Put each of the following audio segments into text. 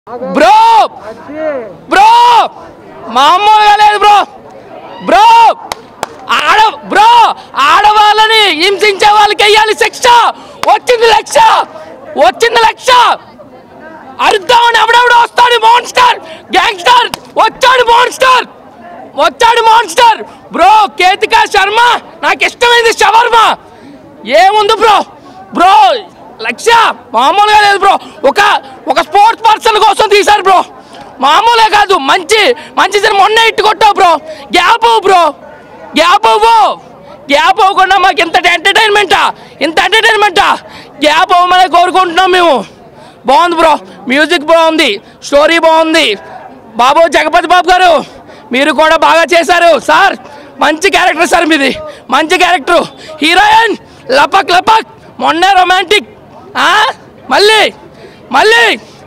Bro bro మామూలుగా లేదు bro bro ఆడ బ్రో ఆడవాళ్ళని హింసించే వాళ్ళకి వెయ్యాలి శిక్ష వచ్చింది లక్ష వచ్చింది లక్ష అర్థం ఎవడెవడో వస్తాడు మోన్స్టర్ గ్యాంగ్స్టర్ వచ్చాడు మోన్స్టర్ వచ్చాడు మోన్స్టర్ బ్రో కేతికా శర్మ నాకు ఇష్టమైంది షవర్మ ఏముంది బ్రో బ్రో లక్ష్య మామూలుగా లేదు బ్రో ఒక ఒక స్పోర్ట్స్ పర్సన్ కోసం తీశారు బ్రో మామూలే కాదు మంచి మంచి సినిమా మొన్న ఇట్టు కొట్టావు బ్రో గ్యాప్ బ్రో గ్యాప్ అవ్వు గ్యాప్ అవ్వకుండా మాకు ఇంత ఎంటర్టైన్మెంటా ఇంత ఎంటర్టైన్మెంటా గ్యాప్ అవ్వమని కోరుకుంటున్నాం మేము బాగుంది బ్రో మ్యూజిక్ బాగుంది స్టోరీ బాగుంది బాబు జగపతి బాబు గారు మీరు కూడా బాగా చేశారు సార్ మంచి క్యారెక్టర్ సార్ మీది మంచి క్యారెక్టర్ హీరోయిన్ లపక్ లపక్ మొన్నే రొమాంటిక్ మళ్ళీ మళ్ళీ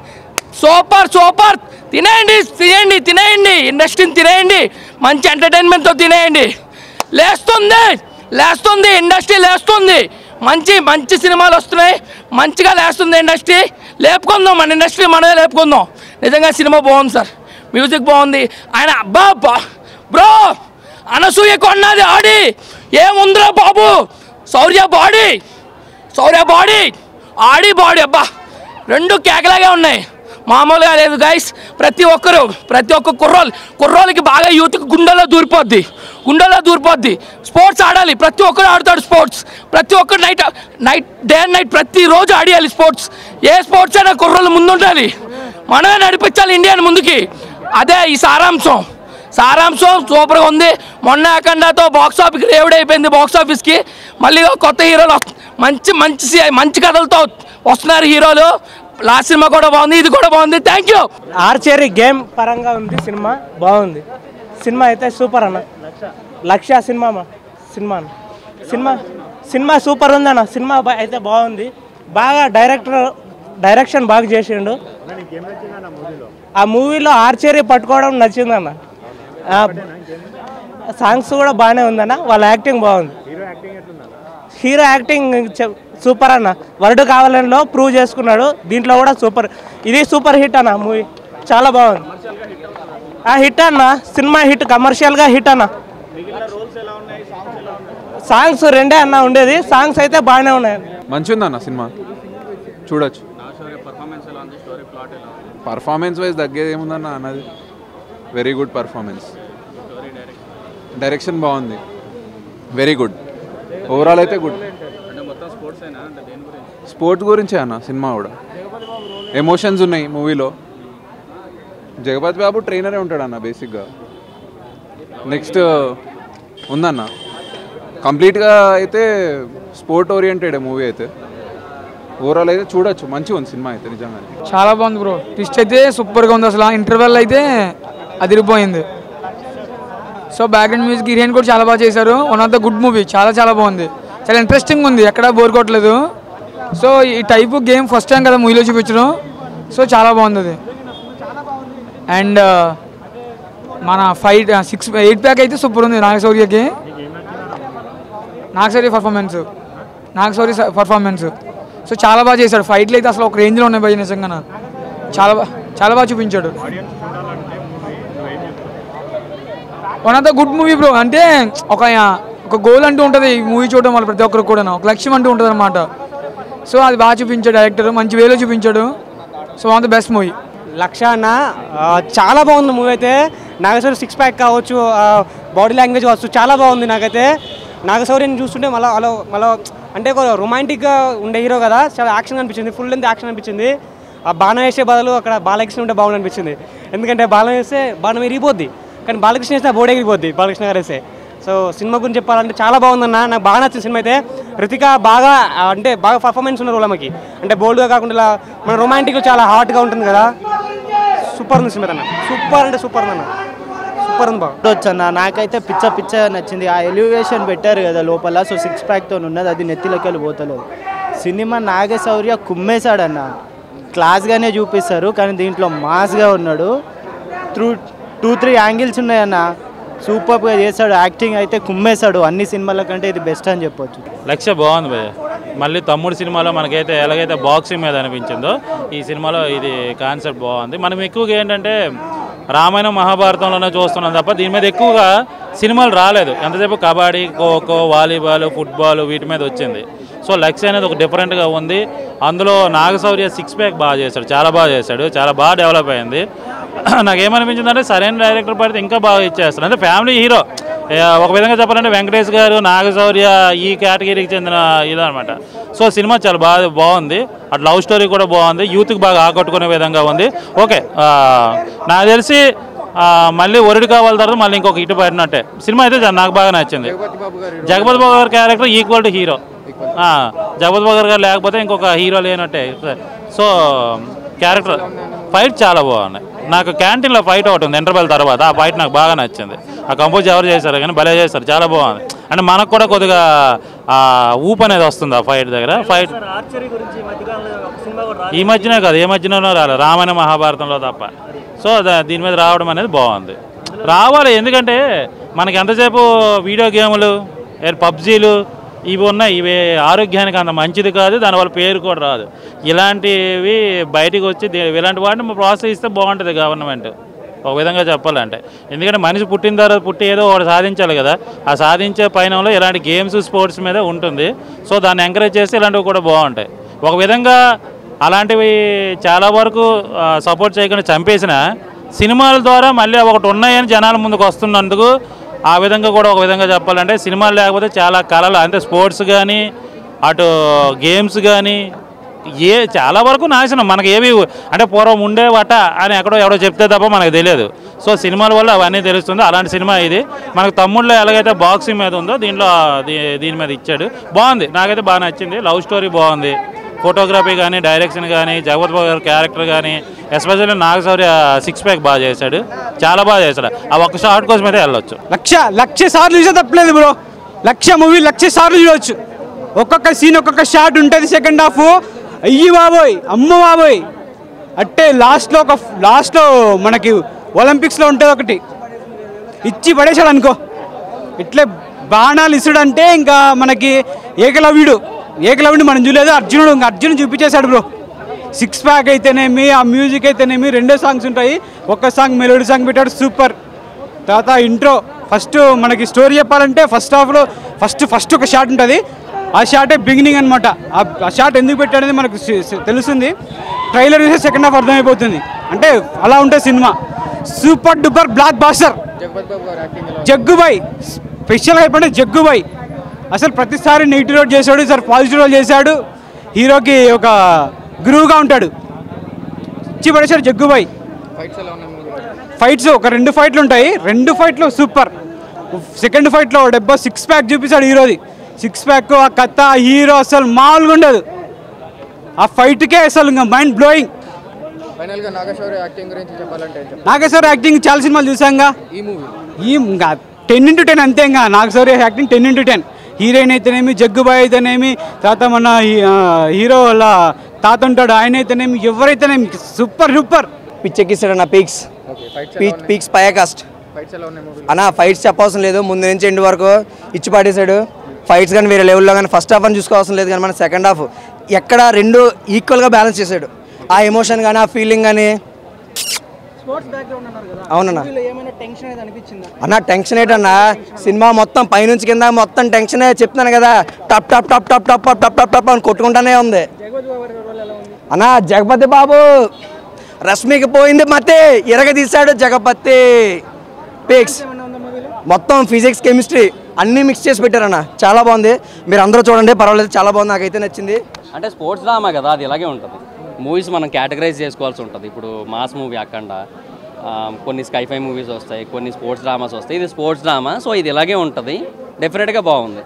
సూపర్ సూపర్ తినేయండి తినేయండి తినేయండి ఇండస్ట్రీని తినేయండి మంచి ఎంటర్టైన్మెంట్తో తినేయండి లేస్తుంది లేస్తుంది ఇండస్ట్రీ లేస్తుంది మంచి మంచి సినిమాలు వస్తున్నాయి మంచిగా లేస్తుంది ఇండస్ట్రీ లేపుకుందాం మన ఇండస్ట్రీ మనమే లేపుకుందాం నిజంగా సినిమా బాగుంది సార్ మ్యూజిక్ బాగుంది ఆయన అబ్బా అబ్బా బ్రో అనసూయ కొన్నది ఆడి ఏముందిరా బాబు Shaurya body Shaurya body Audi body అబ్బా రెండు కేకలాగే ఉన్నాయి మామూలుగా లేదు గైస్ ప్రతి ఒక్కరు ప్రతి ఒక్క కుర్రోలు కుర్రోలకి బాగా యూత్కి గుండెలో దూరిపోద్ది గుండెలో దూరిపోద్ది స్పోర్ట్స్ ఆడాలి ప్రతి ఒక్కరు ఆడతాడు స్పోర్ట్స్ ప్రతి ఒక్కరు night night day and night ప్రతిరోజు ఆడియాలి స్పోర్ట్స్ ఏ స్పోర్ట్స్ అయినా కుర్రోళ్ళు ముందుండాలి మనమే నడిపించాలి ఇండియాని ముందుకి అదే ఈ సారాంశం సారాంశం సూపర్గా ఉంది మొన్న అఖండాతో బాక్స్ ఆఫీస్కి రేవుడ్ అయిపోయింది బాక్స్ ఆఫీస్కి మళ్ళీ కొత్త హీరోలు వస్తు- మంచి మంచి సి- మంచి కథలతో వస్తున్నారు హీరోలు లాస్ట్ సినిమా కూడా బాగుంది ఇది కూడా బాగుంది థ్యాంక్ యూ ఆర్చరీ గేమ్ పరంగా ఉంది సినిమా బాగుంది సినిమా అయితే సూపర్ అన్న లక్ష సినిమా అన్న. సినిమా అన్న. సినిమా సినిమా సూపర్ ఉందన్న సినిమా బా- అయితే బాగుంది బాగా డైరెక్టర్ డైరెక్షన్ బాగా చేసిండు ఆ మూవీలో ఆర్చరీ పట్టుకోవడం నచ్చిందన్న ఆ, సాంగ్స్ కూడా బాగానే ఉందన్న వాళ్ళ యాక్టింగ్ బాగుంది హీరో యాక్టింగ్ చె- సూపర్ అన్న వర్డ్ కావాలనిలో ప్రూవ్ చేసుకున్నాడు దీంట్లో కూడా సూపర్ ఇది సూపర్ హిట్ అన్న మూవీ చాలా బాగుంది ఆ హిట్ అన్న సినిమా హిట్ కమర్షియల్గా హిట్ అన్న సాంగ్స్ రెండే అన్న ఉండేది సాంగ్స్ అయితే బాగానే ఉన్నాయి మంచిగా ఉందన్న సినిమా చూడొచ్చు పర్ఫార్మెన్స్ వైజ్ తగ్గేది ఏముందన్న అన్నది వెరీ గుడ్ పర్ఫార్మెన్స్ డైరెక్షన్ బాగుంది వెరీ గుడ్ ఓవరాల్ అయితే గుడ్ స్పోర్ట్ గురించే అన్న సినిమా కూడా ఎమోషన్స్ ఉన్నాయి మూవీలో జగపతి బాబు ట్రైనరే ఉంటాడు అన్న బేసిక్గా నెక్స్ట్ ఉందన్న కంప్లీట్గా అయితే స్పోర్ట్ ఓరియంటెడ్ మూవీ అయితే ఓవరాల్ అయితే చూడొచ్చు మంచిగా ఉంది సినిమా అయితే నిజంగా చాలా బాగుంది బ్రో ట్విస్ట్ అయితే సూపర్గా ఉంది అసలు ఇంటర్వెల్ అయితే అదిరిపోయింది సో బ్యాక్గ్రౌండ్ మ్యూజిక్ హీరోయిన్ కూడా చాలా బాగా చేశారు one of the good movie చాలా చాలా బాగుంది చాలా ఇంట్రెస్టింగ్ ఉంది ఎక్కడా బోర్ కొట్టలేదు సో ఈ టైపు గేమ్ ఫస్ట్ టైం కదా మూవీలో చూపించడం సో చాలా బాగుంది అది అండ్ మన ఫైట్ సిక్స్ ఎయిట్ ప్యాక్ అయితే సూపర్ ఉంది నాగశౌర్యకి Naga Shaurya performance Naga Shaurya performance so చాలా బాగా చేశాడు ఫైట్లు అయితే అసలు ఒక రేంజ్లో ఉన్నాయి భయ నిజంగా చాలా బా చాలా బాగా చూపించాడు one of the good movie bro అంటే ఒక ఒక గోల్ అంటూ ఉంటుంది ఈ మూవీ చూడడం వల్ల ప్రతి ఒక్కరికి కూడా ఒక లక్ష్యం అంటూ ఉంటుంది అనమాట సో అది బాగా చూపించాడు డైరెక్టర్ మంచి వేలో చూపించాడు so one of the best movie లక్ష అన్న ఆ, చాలా బాగుంది మూవీ అయితే నాగశౌరి సిక్స్ ప్యాక్ కావచ్చు బాడీ లాంగ్వేజ్ కావచ్చు చాలా బాగుంది నాకైతే నాగశౌర్యని చూస్తుంటే మళ్ళీ అలా మళ్ళీ అంటే ఒక రొమాంటిక్గా ఉండే హీరో కదా చాలా యాక్షన్ అనిపించింది ఫుల్ లెంత్ యాక్షన్ అనిపించింది ఆ బాణం వేసే బదులు అక్కడ బాలకృష్ణ ఉంటే బాగుంది అనిపించింది ఎందుకంటే బాణం వేస్తే బాణం ఎరిగిపోద్ది కానీ బాలకృష్ణ వేస్తే బోర్డు ఎగిరిపోద్ది బాలకృష్ణ గారు వేస్తే సో సినిమా గురించి చెప్పాలంటే చాలా బాగుందన్న నాకు బాగా నచ్చింది సినిమా అయితే రితిక బాగా ఆ, అంటే బాగా పర్ఫార్మెన్స్ ఉన్న రోల్ ఆమెకి అంటే బోల్డ్గా కాకుండా ఇలా మన రొమాంటిక్ చాలా హాట్గా ఉంటుంది కదా సూపర్ ఉంది సినిమా అన్న సూపర్ అంటే సూపర్ అన్న సూపర్ ఉంది బాగా చూడొచ్చు అన్న నాకైతే పిచ్చ పిచ్చ నచ్చింది ఆ ఎలివేషన్ పెట్టారు కదా లోపల సో సిక్స్ ప్యాక్తో ఉన్నది అది నెత్తిలోకి వెళ్ళి పోతలేదు సినిమా నాగశౌర్య కుమ్మేశాడన్న క్లాస్గానే చూపిస్తారు కానీ దీంట్లో మాస్గా ఉన్నాడు త్రూ టూ త్రీ యాంగిల్స్ ఉన్నాయన్న సూపర్గా చేశాడు యాక్టింగ్ అయితే కుమ్మేశాడు అన్ని సినిమాల కంటే ఇది బెస్ట్ అని చెప్పొచ్చు లక్ష్య బాగుంది భయ్య మళ్ళీ తమ్ముడు సినిమాలో మనకైతే ఎలాగైతే బాక్సింగ్ మీద అనిపించిందో ఈ సినిమాలో ఇది కాన్సెప్ట్ బాగుంది మనం ఎక్కువగా ఏంటంటే రామాయణం మహాభారతంలోనే చూస్తున్నాం తప్ప దీని మీద ఎక్కువగా సినిమాలు రాలేదు ఎంతసేపు కబడ్డీ ఖోఖో వాలీబాల్ ఫుట్బాల్ వీటి మీద వచ్చింది సో లక్ష్య అనేది ఒక డిఫరెంట్గా ఉంది అందులో నాగశౌర్య సిక్స్ ప్యాక్ బాగా చేశాడు చాలా బాగా చేశాడు చాలా బాగా డెవలప్ అయింది నాకేమనిపించింది అంటే సరైన డైరెక్టర్ పడితే ఇంకా బాగా ఇచ్చేస్తారు అంటే ఫ్యామిలీ హీరో ఏ, ఒక విధంగా చెప్పాలంటే వెంకటేష్ గారు నాగశౌర్య ఈ కేటగిరీకి చెందిన ఇదనమాట సో సినిమా చాలా బాగా బాగుంది అటు లవ్ స్టోరీ కూడా బాగుంది యూత్కి బాగా ఆకట్టుకునే విధంగా ఉంది ఓకే ఆ, నాకు తెలిసి ఆ, మళ్ళీ ఒరిడి కావాలి తర్వాత మళ్ళీ ఇంకొక ఇటు పడినట్టే సినిమా అయితే చా- నాకు బాగా నచ్చింది జగపతి బాబు గారి క్యారెక్టర్ ఈక్వల్ టు హీరో ఆ, జగపతి బాబు గారు లేకపోతే ఇంకొక హీరో లేనట్టే సో క్యారెక్టర్ ఫైట్ చాలా బాగున్నాయి నాకు క్యాంటీన్లో ఫైట్ ఒకటి ఉంది ఇంటర్వెల్ తర్వాత ఆ ఫైట్ నాకు బాగా నచ్చింది ఆ కంపోజ్ ఎవరు చేశారు కానీ భలే చేశారు చాలా బాగుంది అంటే మనకు కూడా కొద్దిగా ఆ ఊపు అనేది వస్తుంది ఆ ఫైట్ దగ్గర ఫైట్ ఈ మధ్యనే కాదు ఏ మధ్యనో రాలేదు రామాయణ మహాభారతంలో తప్ప సో దా- దీని మీద రావడం అనేది బాగుంది రావాలి ఎందుకంటే మనకి ఎంతసేపు వీడియో గేములు ఏ పబ్జీలు ఇవి ఉన్నాయి ఇవి ఆరోగ్యానికి అంత మంచిది కాదు దానివల్ల పేరు కూడా రాదు ఇలాంటివి బయటికి వచ్చి దీ- ఇలాంటి వాటిని ప్రోత్సహిస్తే బాగుంటుంది గవర్నమెంట్ ఒక విధంగా చెప్పాలంటే ఎందుకంటే మనిషి పుట్టిన తర్వాత పుట్టి ఏదో ఒకటి సాధించాలి కదా ఆ సాధించే పయనంలో ఇలాంటి గేమ్స్ స్పోర్ట్స్ మీద ఉంటుంది సో దాన్ని ఎంకరేజ్ చేస్తే ఇలాంటివి కూడా బాగుంటాయి ఒక విధంగా అలాంటివి చాలా వరకు సపోర్ట్ చేయకుండా చంపేసిన సినిమాల ద్వారా మళ్ళీ ఒకటి ఉన్నాయని జనాల ముందుకు వస్తున్నందుకు ఆ విధంగా కూడా ఒక విధంగా చెప్పాలంటే సినిమాలు లేకపోతే చాలా కళలు అంటే స్పోర్ట్స్ కానీ అటు గేమ్స్ కానీ ఏ చాలా వరకు నాశనం మనకి ఏవి అంటే పూర్వం ఉండేవట అని ఎక్కడో ఎవడో చెప్తే తప్ప మనకు తెలియదు సో సినిమాల వల్ల అవన్నీ తెలుస్తుంది అలాంటి సినిమా ఇది మనకు తమ్ముళ్ళు ఎలాగైతే బాక్సింగ్ మీద ఉందో దీంట్లో దీ- దీని మీద ఇచ్చాడు బాగుంది నాకైతే బాగా నచ్చింది లవ్ స్టోరీ బాగుంది ఫోటోగ్రఫీ కానీ డైరెక్షన్ కానీ జగపతి బాబు గారి క్యారెక్టర్ కానీ ఎస్పెషల్లీ నాగశౌర్య సిక్స్ ప్యాక్ బాగా చేశాడు చాలా బాగా చేశాడు ఆ ఒక్క షార్ట్ కోసం అయితే వెళ్ళొచ్చు లక్ష లక్ష సార్లు చూసే తప్పలేదు బ్రో లక్ష మూవీ లక్ష సార్లు చూడవచ్చు ఒక్కొక్క సీన్ ఒక్కొక్క షాట్ ఉంటుంది సెకండ్ హాఫ్ అయ్యి బాబోయ్ అమ్మ బాబోయ్ అట్టే లాస్ట్లో ఒక లాస్ట్లో మనకి ఒలింపిక్స్లో ఉంటుంది ఒకటి ఇచ్చి పడేశాడు అనుకో ఇట్లే బాణాలు ఇసుడంటే ఇంకా మనకి ఏకలవ్యుడు ఏకలవ్యుడు మనం చూడలేదు అర్జునుడు ఇంకా అర్జునుడు చూపించేశాడు బ్రో సిక్స్ ప్యాక్ అయితేనేమి ఆ మ్యూజిక్ అయితేనేమి రెండే సాంగ్స్ ఉంటాయి ఒక్క సాంగ్ మెలోడీ సాంగ్ పెట్టాడు సూపర్ తర్వాత ఇంట్రో ఫస్ట్ మనకి స్టోరీ చెప్పాలంటే ఫస్ట్ హాఫ్లో ఫస్ట్ ఫస్ట్ ఒక షాట్ ఉంటుంది ఆ షాటే బిగినింగ్ అనమాట ఆ షాట్ ఎందుకు పెట్టాడనేది మనకు సి- సి- తెలుస్తుంది ట్రైలర్ చూస్తే సెకండ్ హాఫ్ అర్థమైపోతుంది అంటే అలా ఉంటుంది cinema super duper blockbuster Jaggu Bhai స్పెషల్గా చెప్పండి జగ్గుబాయ్ అసలు ప్రతిసారి నెగిటివ్ రోల్ చేశాడు ఈసారి పాజిటివ్ రోల్ చేశాడు హీరోకి ఒక గురువుగా ఉంటాడు ఇచ్చి పడేశాడు జగ్గుబాయ్ ఫైట్స్ ఒక రెండు ఫైట్లు ఉంటాయి రెండు ఫైట్లు సూపర్ సెకండ్ ఫైట్లో డెబ్బా సిక్స్ ప్యాక్ చూపించాడు హీరోది సిక్స్ ప్యాక్ ఆ కథ ఆ హీరో అసలు మామూలుగా ఉండదు ఆ ఫైట్కే అసలు ఇంకా మైండ్ బ్లోయింగ్ ఫైనల్గా నాగశౌర్య యాక్టింగ్ గురించి చెప్పాలంటే ఏం చెప్తారు? నాగేశ్వర యాక్టింగ్ చాలా సినిమాలు చూసాంగా ఈ మూవీ ఈ ఇంకా టెన్ ఇంటూ టెన్ అంతే ఇంకా Naga Shaurya acting ten into ten heroine అయితేనేమి జగ్గుబాయ్ అయితేనేమి తర్వాత మన హీ- ఆ, హీరో వాళ్ళ తాత ఉంటాడు ఆయన అయితేనేమి ఎవరైతేనేమి సూపర్ సూపర్ పిచ్చెక్కిస్తాడు అన్న peaks okay fights peak peaks పయాకాస్ట్ ఫైట్స్ ఎలా ఉన్నాయి మూవీ అన్న ఫైట్స్ చెప్పవసరం లేదు ముందు నుంచి ఎండ్ వరకు ఇచ్చి పాడేశాడు ఫైట్స్ కానీ వేరే లెవెల్లో కానీ ఫస్ట్ హాఫ్ అని చూసుకోవాల్సిన లేదు కానీ మన సెకండ్ హాఫ్ ఎక్కడ రెండు ఈక్వల్గా బ్యాలెన్స్ చేశాడు ఆ ఎమోషన్ కానీ ఆ ఫీలింగ్ కానీ అవునన్నా అన్న టెన్షన్ ఏంటన్నా సినిమా మొత్తం పైనుంచి కింద మొత్తం టెన్షనే చెప్తున్నాను కదా టప్ టప్ టప్ టప్ టప్ టప్ టప్ టప్ టప్ అని కొట్టుకుంటానే ఉంది అన్న జగపతి బాబు రశ్మికి పోయింది మతే ఇరగ తీశాడు జగపతి పిక్స్ మొత్తం ఫిజిక్స్ కెమిస్ట్రీ అన్నీ మిక్స్ చేసి పెట్టారన్న చాలా బాగుంది మీరు అందరూ చూడండి పర్వాలేదు చాలా బాగుంది నాకైతే నచ్చింది అంటే స్పోర్ట్స్ డ్రామా కదా అది ఇలాగే ఉంటుంది మూవీస్ మనం కేటగరైజ్ చేసుకోవాల్సి ఉంటుంది ఇప్పుడు మాస్ మూవీ అక్కడ కొన్ని స్కైఫై మూవీస్ వస్తాయి కొన్ని స్పోర్ట్స్ డ్రామాస్ వస్తాయి ఇది స్పోర్ట్స్ డ్రామా సో ఇది ఇలాగే ఉంటుంది డెఫినెట్గా బాగుంది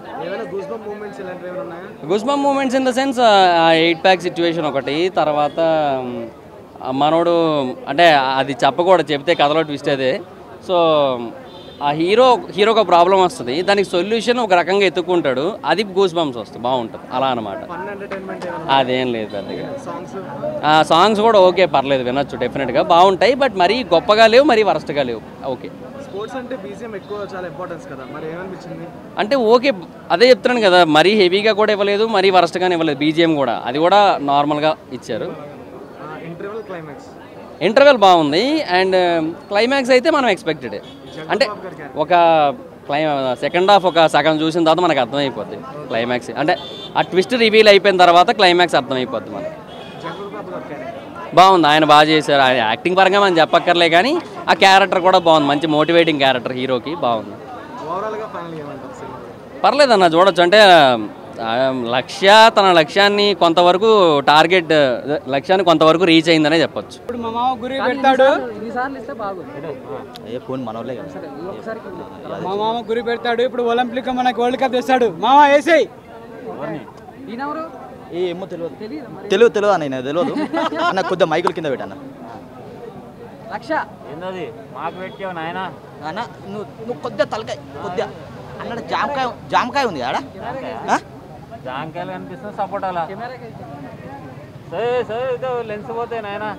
goosebump moments in the sense eight pack situation ఒకటి తర్వాత మ్, ఆ మనోడు అంటే అది చెప్పకూడదు చెప్తే కథలో ట్విస్ట్ అదే సో ఆ హీరో హీరోకి ఒక ప్రాబ్లం వస్తుంది దానికి సొల్యూషన్ ఒక రకంగా ఎత్తుక్కుంటాడు అది గూస్ బంప్స్ వస్తుంది బాగుంటుంది అలా అనమాట అదేం లేదు పెద్దగా ఆ సాంగ్స్ కూడా ఓకే పర్లేదు వినొచ్చు డెఫినెట్గా బాగుంటాయి బట్ మరీ గొప్పగా లేవు మరీ వరస్ట్గా లేవు ఓకే స్పోర్ట్స్ అంటే బీజిఎం ఎక్కువ చాలా ఇంపార్టెన్స్ కదా మరి ఏమనిపించింది అంటే ఓకే అదే చెప్తున్నాను కదా మరీ హెవీగా కూడా ఇవ్వలేదు మరీ వరస్ట్గానే ఇవ్వలేదు బీజిఎం కూడా అది కూడా నార్మల్గా ఇచ్చారు ఇంటర్వెల్ క్లైమాక్స్ ఇంటర్వెల్ బాగుంది అండ్ క్లైమాక్స్ అయితే మనం ఎక్స్పెక్టెడ్ అంటే ఒక క్లై సెకండ్ హాఫ్ ఒక సగం చూసిన తర్వాత మనకు అర్థమైపోద్ది క్లైమాక్స్ అంటే ఆ ట్విస్ట్ రివీల్ అయిపోయిన తర్వాత క్లైమాక్స్ అర్థమైపోద్ది మనకి బాగుంది ఆయన బాగా చేశారు ఆయన యాక్టింగ్ పరంగా మనం చెప్పక్కర్లే కానీ ఆ క్యారెక్టర్ కూడా బాగుంది మంచి మోటివేటింగ్ క్యారెక్టర్ హీరోకి బాగుంది ఓవరాల్గా ఫైనల్ ఏమంటారు సినిమా పర్లేదన్న చూడొచ్చు అంటే ఆ, లక్ష్య తన లక్ష్యాన్ని కొంతవరకు టార్గెట్ లక్ష్యాన్ని కొంతవరకు రీచ్ అయిందనే చెప్పొచ్చు ఇప్పుడు మా మామ గురి పెడతాడు ఏ ఫోన్ మనోళ్ళే మా మామ గురి పెడతాడు ఇప్పుడు ఒలింపిక్ మనకి వరల్డ్ కప్ తెస్తాడు మామ వేసేయి ఏమో తెలియదు తెలియదు తెలియదు అన్న నేను తెలియదు అన్న కొద్దిగా మైకుల కింద పెట్టాను లక్ష ఏందది మాకు పెట్టావు నాయనా అన్న నువ్వు నువ్వు కొద్దిగా తలకాయ కొద్దిగా అన్న జామకాయ జామకాయ ఉంది ఆడ ఆ? జాంకాయలు కనిపిస్తుంది సపోటాలా సరే సరే ఇదో లెన్స్ పోతే నాయనా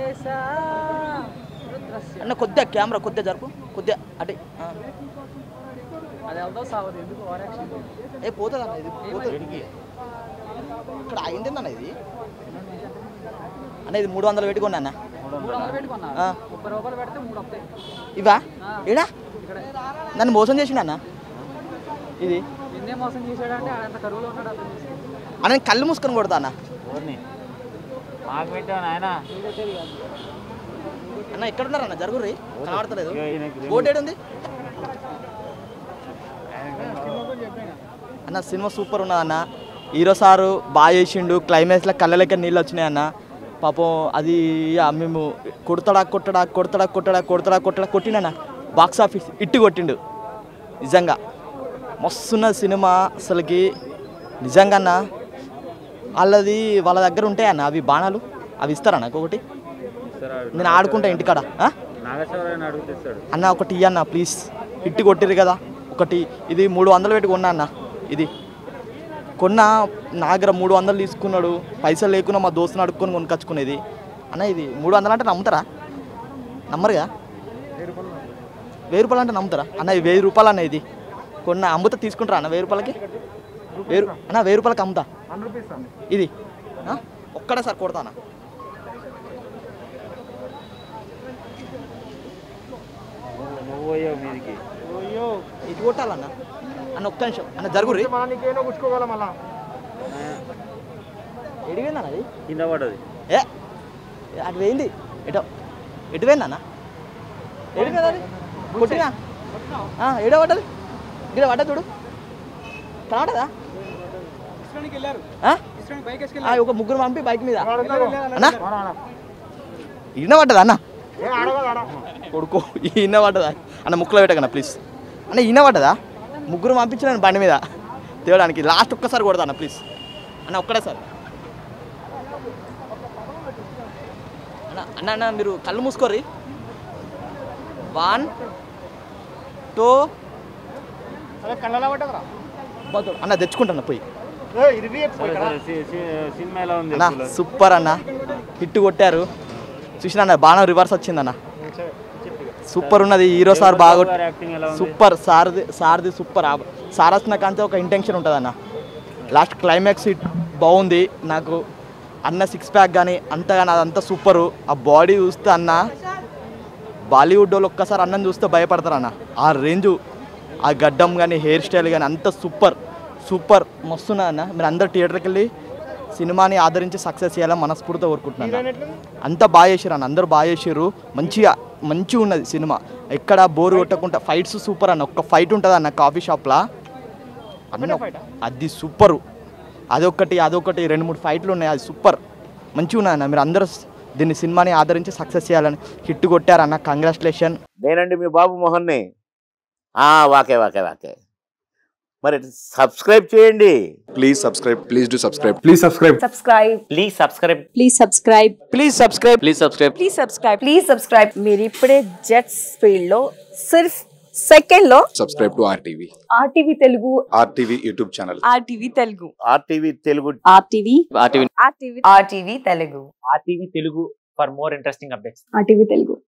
అన్న కొద్దిగా కెమెరా కొద్దిగా జరుపు కొద్దిగా అటే ఆ. ఏ పోతుంది అన్న ఇది పోతుంది ఇక్కడ అయింది అన్న ఇది అన్న ఇది మూడు వందలు పెట్టుకోండి అన్న ఆ. ఇవా ఏడా నన్ను మోసం చేసిండు అన్న ఇది మోసం చేశాడంటే అంత కరువులో ఉన్నాడు అర్థం చేసుకో. అన్న నేను కళ్ళు మూసుకొని కొడతా అన్న ఓర్ని మాకు పెట్టావు నాయనా అన్న ఎక్కడ ఉన్నారు అన్న జరుగుర్రి కనబడతలేదు ఇగో ఈయనకి బోట్ ఏడుంది అన్న సినిమా సూపర్ ఉన్నది అన్న హీరో సారు బాగా చేసిండు క్లైమాక్స్లో కళ్ళలెక్క నీళ్ళు వచ్చినాయి అన్న పాపం అది ఇక మేము కొడతాడా కొట్టడా కొడతాడా కొట్టడా కొడతాడా కొట్టడా కొట్టినన్న బాక్స్ ఆఫీస్ ఇట్టు కొట్టిండు నిజంగా మస్తున్న సినిమా అసలుకి నిజంగా అన్న వాళ్ళది వాళ్ళ దగ్గర ఉంటాయన్న అవి బాణాలు అవి ఇస్తారా నాకు ఒకటి నేను ఆడుకుంటా ఇంటికాడ ఆ? నాగేశ్వరరావు అడుగుతాడు అన్న ఒకటి ఇయ్యన్న ప్లీజ్ ఇట్టి కొట్టిరు కదా ఒకటి ఇది మూడు వందలు పెట్టి కొన్నా అన్న ఇది కొన్న నా దగ్గర మూడు వందలు తీసుకున్నాడు పైసలు లేకుండా మా దోస్తుని అడుక్కొని కొనుకొచ్చుకునేది అన్న ఇది మూడు వందలు అంటే నమ్ముతారా నమ్మరుగా వెయ్యి రూపాయలు అంటే నమ్ముతారా అన్న ఇది వెయ్యి రూపాయలు అన్న ఇది కొన్న అమ్ముతా తీసుకుంటారా అన్న వెయ్యి రూపాయలకి వెయ్యి రూ- అన్న వెయ్యి రూపాయలకి అమ్ముతా ఇది ఆ? ఒక్కడే సార్ కొడతానా నువ్వు పోయావు మీదికి ఇది కొట్టాలన్న అన్న ఒక్క నిమిషం అన్న జరుగురి నీకేనో గుచ్చుకోగలం మళ్ళా ఎడిపోయిందా అది కింద పడ్డది ఏ అటు పోయింది ఎటో ఎటు పోయిందన్న ఎడిపోయింది అది కొట్టినా ఆ, ఏడో పడ్డది ఇక్కడ పడ్డది చూడు కనబడదా ఇస్రానికి వెళ్ళారు ఆ? ఇస్రానికి బైక్ ఆ, వేసుకెళ్ళారు ఒక ముగ్గురు పంపి బైక్ మీద అన్న ఈయన పడ్డదా అన్న కొడుకో ఈయన పడ్డదా అన్న ముక్కలో పెట్టకన్నా ప్లీజ్ అన్న ఈయన పడ్డదా ముగ్గురు పంపించిన బండి మీద తేవడానికి లాస్ట్ ఒక్కసారి కొడతా అన్న ప్లీజ్ అన్న ఒక్కడే సార్ అన్న అన్న అన్న మీరు కళ్ళు మూసుకోర్రి వన్ టూ కళ్ళలా పట్టకరా అన్న తెచ్చుకుంటాను పోయి సరే సరే సి- సి- సినిమా ఎలా ఉంది అన్న సూపర్ అన్న హిట్ కొట్టారు చూసిన అన్న బాణం రివర్స్ వచ్చిందన్న సూపర్ ఉన్నది హీరో సార్ బాగా కొట్- యాక్టింగ్ ఎలా ఉంది సూపర్ సార్ది సార్ది సూపర్ ఆ- సార్ వచ్చిన కాంతే ఒక ఇంటెన్షన్ ఉంటుంది అన్న లాస్ట్ క్లైమాక్స్ హిట్ బాగుంది నాకు అన్న సిక్స్ ప్యాక్ కానీ అంతగాని అదంతా సూపరు ఆ బాడీ చూస్తే అన్న బాలీవుడ్ వాళ్ళు ఒక్కసారి అన్నం చూస్తే భయపడతారు అన్న ఆ రేంజు ఆ గడ్డం కానీ హెయిర్ స్టైల్ కానీ అంత సూపర్ సూపర్ మస్తున్నా అన్న మీరు అందరు థియేటర్కి వెళ్ళి సినిమాని ఆదరించి సక్సెస్ చేయాలని మనస్ఫూర్తిగా కోరుకుంటున్నాను అన్న. అంతా బాగా చేసారు అన్న అందరూ బాగా చేసారు మంచిగా మంచిగా ఉన్నది సినిమా ఎక్కడ బోర్ కొట్టకుండా ఫైట్స్ సూపర్ అన్న ఒక్క ఫైట్ ఉంటుంది అన్న కాఫీ షాప్లో అన్న అది సూపరు అదొకటి అదొకటి రెండు మూడు ఫైట్లు ఉన్నాయి అది సూపర్ మంచిగా ఉన్నాయి అన్న మీరు అందరూ దీన్ని సినిమాని ఆదరించి సక్సెస్ చేయాలని హిట్ కొట్టారన్న కంగ్రాచులేషన్ నేనండి మీ బాబు మోహన్ని ఆ, వాకే వాకే వాకే మరి సబ్స్క్రైబ్ చేయండి please subscribe please do subscribe please subscribe subscribe please subscribe please subscribe please subscribe please subscribe please subscribe please subscribe మీరు ఇప్పుడే జెట్స్ ఫీల్డ్ లో సిర్ఫ్ సెకండ్ లో subscribe to RTV RTV Telugu RTV YouTube channel RTV Telugu RTV Telugu RTV RTV RTV RTV Telugu RTV Telugu for more interesting updates RTV Telugu